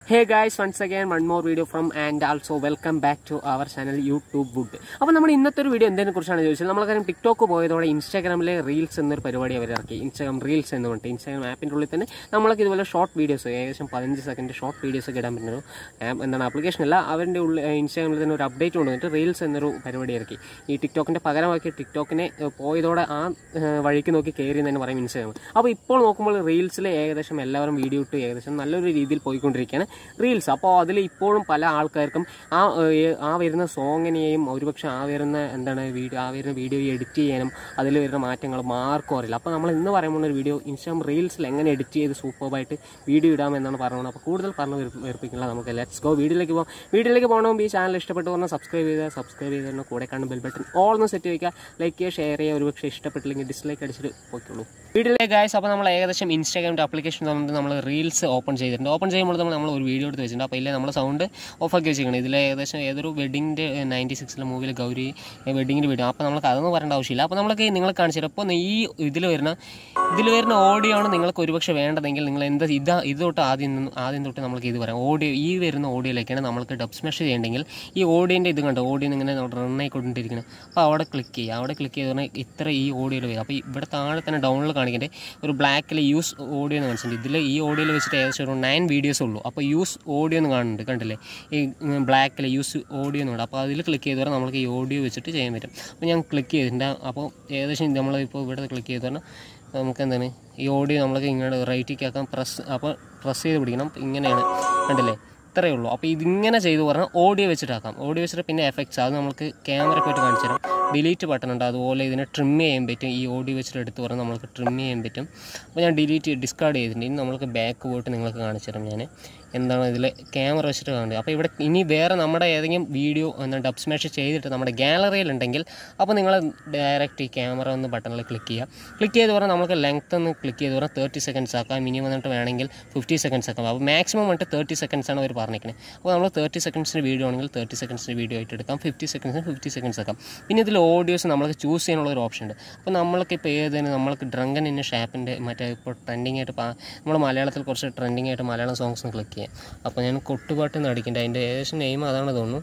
hey guys once again one more video from and also welcome back to our channel YouTube wood അപ്പോൾ നമ്മൾ ഇന്നത്തെ ഒരു video എന്തിനെ കുറിച്ചാണ് ചോദിച്ചത് നമ്മൾ കാര്യം ടിക്ടോക്ക് പോയതോടെ ഇൻസ്റ്റാഗ്രാമിലെ റീൽസ് എന്നൊരു പരിപാടി അവർ ഇറക്കി ഇൻസ്റ്റാഗ്രാം റീൽസ് എന്ന് പറഞ്ഞിട്ട് ഇൻസ്റ്റാഗ്രാം ആപ്പിൻ്റെ ഉള്ളിൽ തന്നെ നമ്മൾക്ക് ഇതുപോലെ ഷോർട്ട് വീഡിയോസ് ഏകദേശം പതിനഞ്ച് സെക്കൻഡ് ഷോർട്ട് വീഡിയോസ് ഒക്കെ ഇടാൻ പറ്റുന്ന ഒരു ആപ്പ് എന്താണ് ആപ്ലിക്കേഷൻ അല്ല അവരുടെ ഉള്ളിൽ ഇൻസ്റ്റാഗ്രാമിൽ തന്നെ ഒരു അപ്ഡേറ്റ് കൊണ്ടുവന്നിട്ട് റീൽസ് എന്നൊരു പരിപാടി ഇറക്കി ഈ ടിക്ടോക്കിൻ്റെ പകരമാക്കി ടിക്ടോക്കിനെ ഏഹ്, പോയതോടെ ആ ഏഹ്, വഴിക്ക് നോക്കി കയറി എന്ന് തന്നെ പറയും ഇൻസ്റ്റാഗ്രാം അപ്പോൾ ഇപ്പോൾ നോക്കുമ്പോൾ റീൽസിൽ ഏകദേശം എല്ലാവരും വീഡിയോ ഇട്ട് ഏകദേശം നല്ലൊരു രീതിയിൽ പോയിക്കൊണ്ടിരിക്കുകയാണ് റീൽസ് അപ്പോൾ അതിൽ ഇപ്പോഴും പല ആൾക്കാർക്കും ആ ഏഹ്, ആ വരുന്ന സോങ്ങിനെയും ഒരുപക്ഷെ ആ വരുന്ന എന്താണ് വീഡിയോ ആ വരുന്ന വീഡിയോ എഡിറ്റ് ചെയ്യാനും അതിൽ വരുന്ന മാറ്റങ്ങളും ആർക്കും അറിയില്ല അപ്പോൾ നമ്മൾ ഇന്ന് പറയുമ്പോൾ ഒരു വീഡിയോ ഇൻസ്റ്റാഗ്രാം റീൽസിൽ എങ്ങനെ എഡിറ്റ് ചെയ്ത് സൂപ്പർബായിട്ട് വീഡിയോ ഇടാമെന്നാണ് പറയുന്നത് അപ്പോൾ കൂടുതൽ പറഞ്ഞ് വെറു- വെറുപ്പിക്കില്ല നമുക്ക് ലെറ്റ്സ് ഗോ വീഡിയോയിലേക്ക് പോകാം വീഡിയോയിലേക്ക് പോകണമെങ്കിൽ ഈ ചാനൽ ഇഷ്ടപ്പെട്ട് പറഞ്ഞാൽ സബ്സ്ക്രൈബ് ചെയ്താൽ സബ്സ്ക്രൈബ് ചെയ്തതിന് കൂടെ കാണുന്ന ബെൽ ബട്ടൺ ഓൾ ഒന്ന് സെറ്റ് വയ്ക്കുക ലൈക്ക് ചെയ്യുക ഷെയർ ചെയ്യുക ഒരുപക്ഷെ ഇഷ്ടപ്പെട്ടില്ലെങ്കിൽ ഡിസ്ലൈക്ക് അടിച്ചിട്ട് പോയിക്കോളൂ വീഡിയോയിലെ ഗായ്സ് അപ്പോൾ നമ്മൾ ഏകദേശം ഇൻസ്റ്റാഗ്രാമിൻ്റെ ആപ്ലിക്കേഷൻ തന്നിട്ട് നമ്മൾ റീൽസ് ഓപ്പൺ ചെയ്തിട്ടുണ്ട് ഓപ്പൺ ചെയ്യുമ്പോൾ നമ്മൾ നമ്മൾ ഒരു വീഡിയോ എടുത്ത് വെച്ചിട്ടുണ്ട് അപ്പോൾ ഇല്ലേ നമ്മൾ സൗണ്ട് ഓഫാക്കി വെച്ചിരിക്കണം ഇതിൽ ഏകദേശം ഏതൊരു വെഡിങ്ങിൻ്റെ നയൻറ്റി സിക്സിലെ മൂവിയിൽ ഗൗരി വെഡിങ്ങിൻ്റെ വീഡിയോ അപ്പോൾ നമുക്ക് അതൊന്നും പറയേണ്ട ആവശ്യമില്ല അപ്പോൾ നമുക്ക് നിങ്ങൾ കാണിച്ചു തരാം അപ്പോൾ ഈ ഇതിൽ വരുന്ന ഇതിൽ വരുന്ന ഓഡിയോ ആണ് നിങ്ങൾക്ക് ഒരുപക്ഷെ വേണ്ടതെങ്കിൽ നിങ്ങൾ എന്താ ഇതാ ഇത് തൊട്ട് ആദ്യം നിന്ന് ആദ്യം തൊട്ട് നമ്മൾക്ക് ഇത് പറയാം ഓഡിയോ ഈ വരുന്ന ഓഡിയോയിലേക്കാണ് നമ്മൾക്ക് ഡബ് സ്മാഷ് ചെയ്യണമെങ്കിൽ ഈ ഓഡിയോൻ്റെ ഇത് കണ്ടോ ഓഡിയോ ഇങ്ങനെ റൺ ആയിക്കൊണ്ടിരിക്കുന്നത് അപ്പോൾ അവിടെ ക്ലിക്ക് ചെയ്യുക അവിടെ ക്ലിക്ക് ചെയ്ത് പറഞ്ഞാൽ ഇത്ര ഈ ഓഡിയോയിൽ വരും അപ്പോൾ ഇവിടെ താഴെ തന്നെ ഡൗണിൽ കാണിക്കേണ്ടത് ഒരു ബ്ലാക്കിൽ യൂസ് ഓഡിയോ എന്ന് കാണിച്ചിട്ടുണ്ട് ഇതിൽ ഈ ഓഡിയോയിൽ വെച്ചിട്ട് ഏകദേശം ഒരു നയൻ വീഡിയോസ് ഉള്ളൂ അപ്പോൾ യൂസ് ഓഡിയോ എന്ന് കാണുന്നുണ്ട് കണ്ടില്ലേ ഈ ബ്ലാക്കിൽ യൂസ് ഓഡിയോ എന്ന് കാണും അപ്പോൾ അതിൽ ക്ലിക്ക് ചെയ്ത് പറഞ്ഞാൽ നമുക്ക് ഈ ഓഡിയോ വെച്ചിട്ട് ചെയ്യാൻ പറ്റും അപ്പോൾ ഞാൻ ക്ലിക്ക് ചെയ്തിട്ടുണ്ട് അപ്പോൾ ഏകദേശം നമ്മളിപ്പോൾ ഇവിടെ ക്ലിക്ക് ചെയ്ത് പറഞ്ഞാൽ നമുക്ക് എന്താണ് ഈ ഓഡിയോ നമ്മൾക്ക് ഇങ്ങോട്ട് റൈറ്റിലേക്ക് ആക്കാം പ്രസ് അപ്പോൾ പ്രസ് ചെയ്ത് പിടിക്കണം ഇങ്ങനെയാണ് കണ്ടില്ലേ ഇത്രയേ ഉള്ളൂ അപ്പോൾ ഇതിങ്ങനെ ചെയ്ത് പറഞ്ഞാൽ ഓഡിയോ വെച്ചിട്ടാക്കാം ഓഡിയോ വെച്ചിട്ട് പിന്നെ എഫക്ട്സ് അത് നമുക്ക് ക്യാമറ പോയിട്ട് കാണിച്ചു തരാം ഡിലീറ്റ് ബട്ടൺ ഉണ്ട് അതുപോലെ ഇതിനെ ട്രിം ചെയ്യാൻ പറ്റും ഈ ഓഡിയോ വെച്ചിട്ട് എടുത്ത് പറഞ്ഞാൽ നമുക്ക് ട്രിം ചെയ്യാൻ പറ്റും അപ്പോൾ ഞാൻ ഡിലീറ്റ് ഡിസ്കാർഡ് ചെയ്തിട്ടുണ്ട് ഇനി നമുക്ക് ബാക്ക് പോയിട്ട് നിങ്ങൾക്ക് കാണിച്ചു തരാം ഞാൻ എന്താണ് ഇതിൽ ക്യാമറ വെച്ചിട്ട് കാണുന്നത് അപ്പോൾ ഇവിടെ ഇനി വേറെ നമ്മുടെ ഏതെങ്കിലും വീഡിയോ എന്താ ഡബ് സ്മാഷ് ചെയ്തിട്ട് നമ്മുടെ ഗാലറിയിൽ ഉണ്ടെങ്കിൽ അപ്പോൾ നിങ്ങൾ ഡയറക്റ്റ് ഈ ക്യാമറ ഒന്ന് ബട്ടണിൽ ക്ലിക്ക് ചെയ്യുക ക്ലിക്ക് ചെയ്ത് പറഞ്ഞാൽ നമുക്ക് ലെങ്ത് ഒന്ന് ക്ലിക്ക് ചെയ്ത് പറഞ്ഞാൽ തേർട്ടി സെക്കൻഡ്സ് ആക്കാം മിനിമം എന്നിട്ട് വേണമെങ്കിൽ ഫിഫ്റ്റി സെക്കൻഡ്സ് ആക്കാം അപ്പോൾ മാക്സിമം വന്നിട്ട് തേർട്ടി സെക്കൻഡ്സ് ആണ് അവർ പറഞ്ഞിരിക്കുന്നത് അപ്പോൾ നമ്മൾ തേർട്ടി സെക്കൻഡ്സിന് വീഡിയോ ആണെങ്കിൽ തേർട്ടി സെക്കൻഡ്സിന് വീഡിയോ ആയിട്ട് എടുക്കാം ഫിഫ്റ്റി സെക്കൻഡ്സിന് ഫിഫ്റ്റി സെക്കൻഡ്സ് ആക്കാം പിന്നെ ഇതിൽ ഓഡിയോസ് നമ്മൾക്ക് ചൂസ് ചെയ്യാനുള്ള ഒരു ഓപ്ഷൻ ഉണ്ട് അപ്പോൾ നമ്മൾക്ക് ഇപ്പോൾ ഏതിന് നമ്മൾക്ക് ഡ്രങ്കൻ ഇന്ന ഷാപ്പിൻ്റെ മറ്റേ ഇപ്പോൾ ട്രെൻഡിങ് ആയിട്ട് പാ- നമ്മൾ മലയാളത്തിൽ കുറച്ച് ട്രെൻഡിങ് ആയിട്ട് മലയാളം സോങ്സ് ക്ലിക്ക് ചെയ്യാം അപ്പോൾ ഞാൻ കൊട്ടുപാട്ട് എന്ന് അടിക്കേണ്ടത് അതിൻ്റെ ഏകദേശം നെയിം അതാണ് തോന്നുന്നു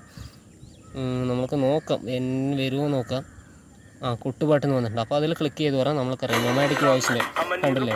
ഉം, നമുക്ക് നോക്കാം എൻ വരുമോ നോക്കാം ആ കൊട്ടുപാട്ട് എന്ന് വന്നിട്ടുണ്ട് അപ്പോൾ അതിൽ ക്ലിക്ക് ചെയ്ത് പറഞ്ഞാൽ നമ്മൾക്കറിയാം നൊമാറ്റിക് വോയിസിൽ കണ്ടില്ലേ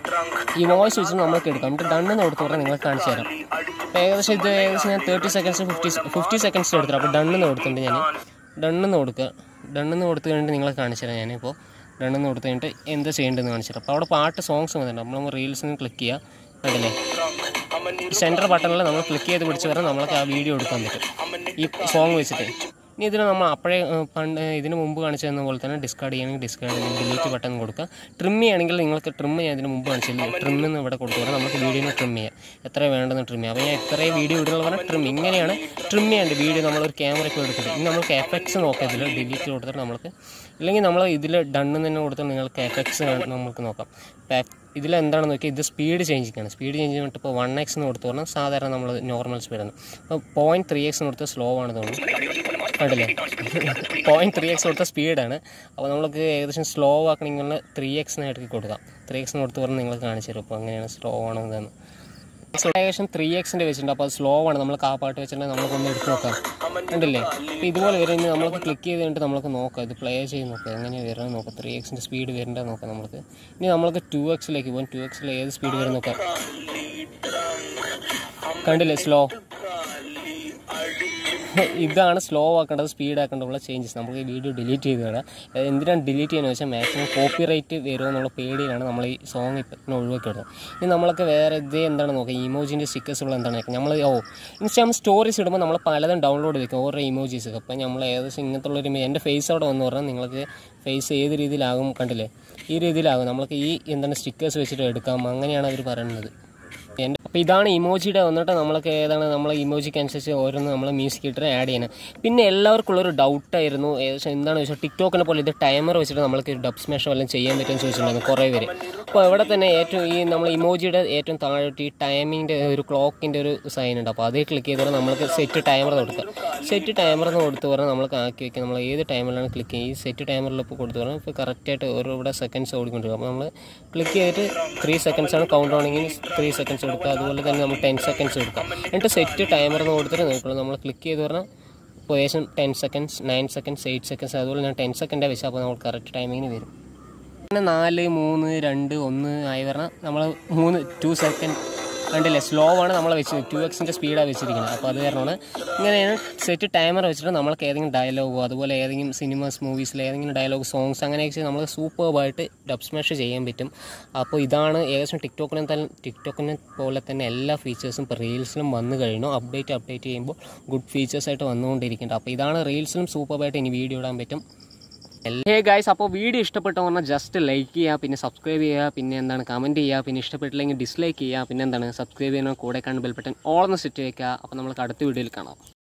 ഈ വോയിസ് വെച്ചിട്ട് നമ്മൾക്ക് എടുക്കാം എന്നിട്ട് ഡണ്ണെന്ന് കൊടുത്ത് പറഞ്ഞാൽ നിങ്ങൾക്ക് കാണിച്ചു തരാം അപ്പോൾ ഏകദേശം ഇത് ഏകദേശം ഞാൻ thirty seconds fifty fifty seconds എടുത്തിട്ട് അപ്പോൾ ഡണ്ണെന്ന് കൊടുത്തിട്ടുണ്ട് ഞാൻ ഡണ്ണെന്ന് കൊടുക്കുക ഡണ്ണെന്ന് കൊടുത്ത് കഴിഞ്ഞിട്ട് നിങ്ങളെ കാണിച്ചു തരാം ഞാനിപ്പോൾ ഡണ്ണെന്ന് കൊടുത്ത് കഴിഞ്ഞിട്ട് എന്താ ചെയ്യേണ്ടതെന്ന് കാണിച്ചു തരാം അപ്പോൾ അവിടെ പാട്ട് സോങ്സ് വന്നിട്ടുണ്ട് നമ്മൾ റീൽസിന് ക്ലിക്ക് ചെയ്യുക കണ്ടില്ലേ സെൻറ്റർ ബട്ടണിൽ നമ്മൾ ക്ലിക്ക് ചെയ്ത് പിടിച്ച് പറഞ്ഞാൽ നമ്മൾക്ക് ആ വീഡിയോ എടുക്കാൻ പറ്റും ഈ സോങ് വെച്ചിട്ട് ഇനി ഇതിന് നമ്മൾ അപ്പോഴേ ഏഹ്, പണ്ട് ഇതിന് മുമ്പ് കാണിച്ചു തന്ന പോലെ തന്നെ ഡിസ്കാർഡ് ചെയ്യണമെങ്കിൽ ഡിസ്കാർഡ് ചെയ്യണമെങ്കിൽ ഡിലീറ്റ് ബട്ടൺ കൊടുക്കുക ട്രിം ചെയ്യണമെങ്കിൽ നിങ്ങൾക്ക് ട്രിം ചെയ്യാൻ ഇതിന് മുമ്പ് കാണിച്ചില്ല ട്രിം എന്ന് ഇവിടെ കൊടുത്തു പറഞ്ഞാൽ നമുക്ക് വീഡിയോനെ ട്രിം ചെയ്യാം എത്ര വേണ്ടെന്ന് ട്രിം ചെയ്യാം അപ്പോൾ ഞാൻ ഇത്രയും വീഡിയോ ഇടുന്നത് പറഞ്ഞാൽ ട്രിം ഇങ്ങനെയാണ് ട്രിം ചെയ്യേണ്ടത് വീഡിയോ നമ്മളൊരു ക്യാമറ ഒക്കെ എടുത്തിട്ട് ഇനി നമുക്ക് എഫക്ട്സ് നോക്കാം ഇതിൽ ഡിലീറ്റ് കൊടുത്തിട്ട് നമുക്ക് ഇല്ലെങ്കിൽ നമ്മൾ ഇതിൽ ഡണ്ണ് തന്നെ കൊടുത്താൽ നിങ്ങൾക്ക് എഫക്ട്സ് നമുക്ക് നോക്കാം ഇതിൽ എന്താണെന്ന് നോക്കിയാൽ ഇത് സ്പീഡ് ചേഞ്ച് ചെയ്യണം സ്പീഡ് ചേഞ്ച് ചെയ്തിട്ട് ഇപ്പോൾ വൺ എക്സ് എന്ന് കൊടുത്തു പറഞ്ഞാൽ സാധാരണ നമ്മൾ നോർമൽ സ്പീഡാണ് അപ്പോൾ പോയിൻറ്റ് ത്രീ എക്സ് എന്ന് കൊടുത്താൽ സ്ലോ ആണ് തോന്നുന്നു കണ്ടില്ലേ പോയിൻറ്റ് ത്രീ എക്സ് കൊടുത്ത സ്പീഡാണ് അപ്പോൾ നമുക്ക് ഏകദേശം സ്ലോ ആക്കണമെങ്കിൽ ത്രീ എക്സിനായിട്ട് കൊടുക്കാം ത്രീ എക്സിന് കൊടുത്ത് പറഞ്ഞാൽ നിങ്ങൾ കാണിച്ചു തരും അപ്പോൾ അങ്ങനെയാണ് സ്ലോ ആണോ ഇതെന്ന് ഏകദേശം ത്രീ എക്സിൻ്റെ വെച്ചിട്ടുണ്ട് അപ്പോൾ അത് സ്ലോ ആണ് നമ്മൾ ആ പാട്ട് വെച്ചിട്ടുണ്ടെങ്കിൽ നമുക്കൊന്ന് എടുത്ത് നോക്കാം കണ്ടില്ലേ അപ്പോൾ ഇതുപോലെ വരും ഇനി നമുക്ക് ക്ലിക്ക് ചെയ്ത് കഴിഞ്ഞിട്ട് നമുക്ക് നോക്കാം ഇത് പ്ലേ ചെയ്ത് നോക്കാം എങ്ങനെയാണ് വരുന്നത് നോക്കാം ത്രീ എക്സിൻ്റെ സ്പീഡ് വരേണ്ടത് നോക്കാം നമുക്ക് ഇനി നമുക്ക് ടു എക്സിലേക്ക് പോകും ടു എക്സിൽ ഏത് സ്പീഡ് വരും നോക്കാം കണ്ടില്ലേ സ്ലോ ഇതാണ് സ്ലോ ആക്കേണ്ടത് സ്പീഡ് ആക്കേണ്ടതുള്ള ചേഞ്ചസ് നമുക്ക് ഈ വീഡിയോ ഡിലീറ്റ് ചെയ്ത് വേണം എന്തിനാണ് ഡിലീറ്റ് ചെയ്യുന്നത് വെച്ചാൽ മാക്സിമം കോപ്പി റൈറ്റ് വരുമോ എന്നുള്ള പേടിയിലാണ് നമ്മൾ ഈ സോങ് ഇപ്പം ഒഴിവാക്കി വിടുന്നത് ഇനി നമ്മളൊക്കെ വേറെ ഇതേ എന്താണ് നോക്കുക ഇമോജിൻ്റെ സ്റ്റിക്കേഴ്സുകൾ എന്താണ് നമ്മൾ ഓ ഇൻസ്റ്റാഗ്രാം സ്റ്റോറീസ് ഇടുമ്പോൾ നമ്മൾ പലതും ഡൗൺലോഡ് ചെയ്തേക്കും ഓരോ ഇമോജീസ് ഒക്കെ അപ്പം നമ്മൾ ഏകദേശം ഇങ്ങനത്തെ ഉള്ളൊരു എൻ്റെ ഫേസ് അവിടെ വന്ന് പറഞ്ഞാൽ നിങ്ങൾക്ക് ഫേസ് ഏത് രീതിയിലാകും കണ്ടില്ലേ ഈ രീതിയിലാകും നമുക്ക് ഈ എന്താണ് സ്റ്റിക്കേഴ്സ് വെച്ചിട്ട് എടുക്കാം അങ്ങനെയാണ് അവർ പറയുന്നത് എൻ്റെ അപ്പോൾ ഇതാണ് ഇമോജിയുടെ വന്നിട്ട് നമ്മൾക്ക് ഏതാണ് നമ്മൾ ഇമോജിക്ക് അനുസരിച്ച് ഓരോന്ന് നമ്മൾ മ്യൂസിക് ഇട്ടിട്ട് ആഡ് ചെയ്യണം പിന്നെ എല്ലാവർക്കും ഉള്ളൊരു ഡൗട്ടായിരുന്നു ഏകദേശം എന്താണെന്ന് വെച്ചാൽ ടിക്ടോക്കിനെ പോലെ ഇത് ടൈമർ വെച്ചിട്ട് നമ്മൾക്ക് ഡബ് സ്മാഷോ എല്ലാം ചെയ്യാൻ പറ്റുമെന്ന് ചോദിച്ചിട്ടുണ്ടായിരുന്നു കുറേ പേര് അപ്പോൾ ഇവിടെ തന്നെ ഏറ്റവും ഈ നമ്മൾ ഇമോജിയുടെ ഏറ്റവും താഴോട്ട് ഈ ടൈമിൻ്റെ ഒരു ക്ലോക്കിൻ്റെ ഒരു സൈൻ ഉണ്ട് അപ്പോൾ അതേ ക്ലിക്ക് ചെയ്താൽ നമ്മൾക്ക് സെറ്റ് ടൈമർ കൊടുക്കുക സെറ്റ് ടൈമർ എന്ന് കൊടുത്ത് പറഞ്ഞാൽ നമ്മൾക്ക് ആക്കി വെക്കുക നമ്മൾ ഏത് ടൈമിലാണ് ക്ലിക്ക് ചെയ്യുക ഈ സെറ്റ് ടൈമറിൽ ഇപ്പോൾ കൊടുത്ത് പറഞ്ഞാൽ ഇപ്പോൾ കറക്റ്റായിട്ട് ഒരു ഇവിടെ സെക്കൻഡ്സ് ഓടിക്കൊണ്ടിരിക്കും അപ്പോൾ നമ്മൾ ക്ലിക്ക് ചെയ്തിട്ട് ത്രീ സെക്കൻഡ്സ് ആണ് കൗണ്ട് ആണെങ്കിൽ ത്രീ സെക്കൻഡ്സ് കൊടുക്കുക അതുപോലെ തന്നെ നമ്മൾ ടെൻ സെക്കൻഡ്സ് കൊടുക്കാം എന്നിട്ട് സെറ്റ് ടൈമർ എന്ന് കൊടുത്തിട്ട് നോക്കുള്ളൂ നമ്മൾ ക്ലിക്ക് ചെയ്ത് പറഞ്ഞാൽ ഇപ്പോൾ ഏകദേശം ten seconds nine seconds eight seconds അതുപോലെ ഞാൻ ടെൻ സെക്കൻഡേ വെച്ചാൽ അപ്പോൾ നമ്മൾ കറക്റ്റ് ടൈമിങ്ങിന് വരും പിന്നെ നാല് മൂന്ന് രണ്ട് ഒന്ന് ആയി പറഞ്ഞാൽ നമ്മൾ മൂന്ന് ടു സെക്കൻഡ് കണ്ടില്ലേ സ്ലോ ആണ് നമ്മൾ വെച്ചത് ടു എക്സിൻ്റെ സ്പീഡാണ് വെച്ചിരിക്കുന്നത് അപ്പോൾ അത് കാരണമാണ് ഇങ്ങനെയാണ് സെറ്റ് ടൈമർ വെച്ചിട്ട് നമ്മൾക്ക് ഏതെങ്കിലും ഡയലോഗോ അതുപോലെ ഏതെങ്കിലും സിനിമാസ് മൂവീസിൽ ഏതെങ്കിലും ഡയലോഗ് സോങ്സ് അങ്ങനെയൊക്കെ നമ്മൾ സൂപ്പർബായിട്ട് ഡബ് സ്മാഷ് ചെയ്യാൻ പറ്റും അപ്പോൾ ഇതാണ് ഏകദേശം ടിക്ടോക്കിനെ തന്നെ ടിക്ടോക്കിനെ പോലെ തന്നെ എല്ലാ ഫീച്ചേഴ്സും ഇപ്പോൾ റീൽസിലും വന്നു കഴിഞ്ഞു അപ്ഡേറ്റ് അപ്ഡേറ്റ് ചെയ്യുമ്പോൾ ഗുഡ് ഫീച്ചേഴ്സായിട്ട് വന്നുകൊണ്ടിരിക്കുന്നുണ്ട് അപ്പോൾ ഇതാണ് റീൽസിലും സൂപ്പർബായിട്ട് ഇനി വീഡിയോ ഇടാൻ പറ്റും ഹേ ഗൈസ് അപ്പോൾ വീഡിയോ ഇഷ്ടപ്പെട്ടു പറഞ്ഞാൽ ജസ്റ്റ് ലൈക്ക് ചെയ്യുക പിന്നെ സബ്സ്ക്രൈബ് ചെയ്യുക പിന്നെ എന്താണ് കമൻറ്റ് ചെയ്യുക പിന്നെ ഇഷ്ടപ്പെട്ടില്ലെങ്കിൽ ഡിസ്ലൈക്ക് ചെയ്യുക പിന്നെ എന്താണ് സബ്സ്ക്രൈബ് ചെയ്യുന്ന കൂടെ കാണുന്ന ബെൽ ബട്ടൺ ഓളൊന്ന് സെറ്റ് വയ്ക്കുക അപ്പോൾ നമുക്ക് അടുത്ത വീഡിയോയിൽ കാണാം